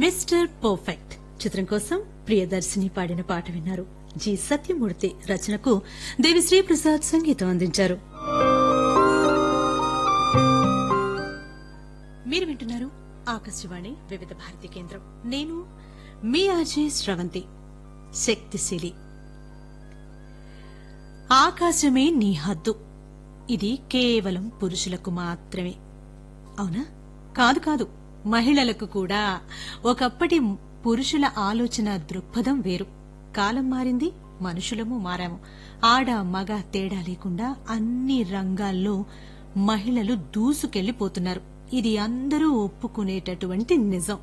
mister perfect చిత్రం కోసం ప్రియదర్శిని పాడిన పాట విన్నారు జి సత్యమూర్తి రచనకు దేవిశ్రీ ప్రసాద్ సంగీతం అందించారు మీరు వింటున్నారు ఆకాశవాణి వివిధ భారతి కేంద్రం నేను మీ ఆజే శ్రవంతి శక్తిశీలి ఆకాశమే నీ హద్దు ఇది కేవలం పురుషులకు మాత్రమే అవునా కాదు కాదు మహిళలకు కూడా ఒకప్పటి పురుషుల ఆలోచన దృక్పథం వేరు కాలం మారింది మనుషులము మారాము ఆడ మగ తేడా లేకుండా అన్ని రంగాల్లో మహిళలు దూసుకెళ్లిపోతున్నారు ఇది అందరూ ఒప్పుకునేటటువంటి నిజం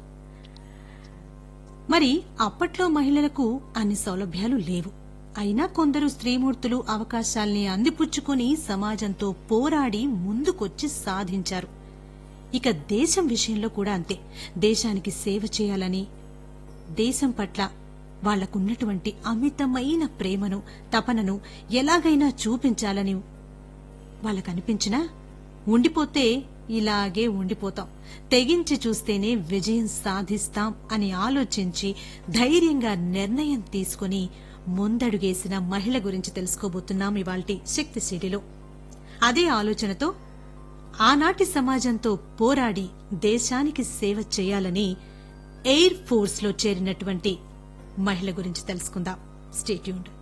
మరి అప్పట్లో మహిళలకు అన్ని సౌలభ్యాలు లేవు అయినా కొందరు స్త్రీమూర్తులు అవకాశాల్ని అందిపుచ్చుకుని సమాజంతో పోరాడి ముందుకొచ్చి సాధించారు ఇక దేశం విషయంలో కూడా అంతే దేశానికి సేవ చేయాలని దేశం పట్ల వాళ్లకున్నటువంటి అమితమైన ప్రేమను తపనను ఎలాగైనా చూపించాలని వాళ్ళకనిపించినా ఉండిపోతే ఇలాగే ఉండిపోతాం తెగించి చూస్తేనే విజయం సాధిస్తాం అని ఆలోచించి ధైర్యంగా నిర్ణయం తీసుకుని ముందడుగేసిన మహిళ గురించి తెలుసుకోబోతున్నాం ఇవాల్టి శక్తిశీలిలో అదే ఆలోచనతో ఆనాటి సమాజంతో పోరాడి దేశానికి సేవ చేయాలని ఎయిర్ ఫోర్స్ లో చేరినటువంటి మహిళ గురించి తెలుసుకుందాం స్టేట్యూన్డ్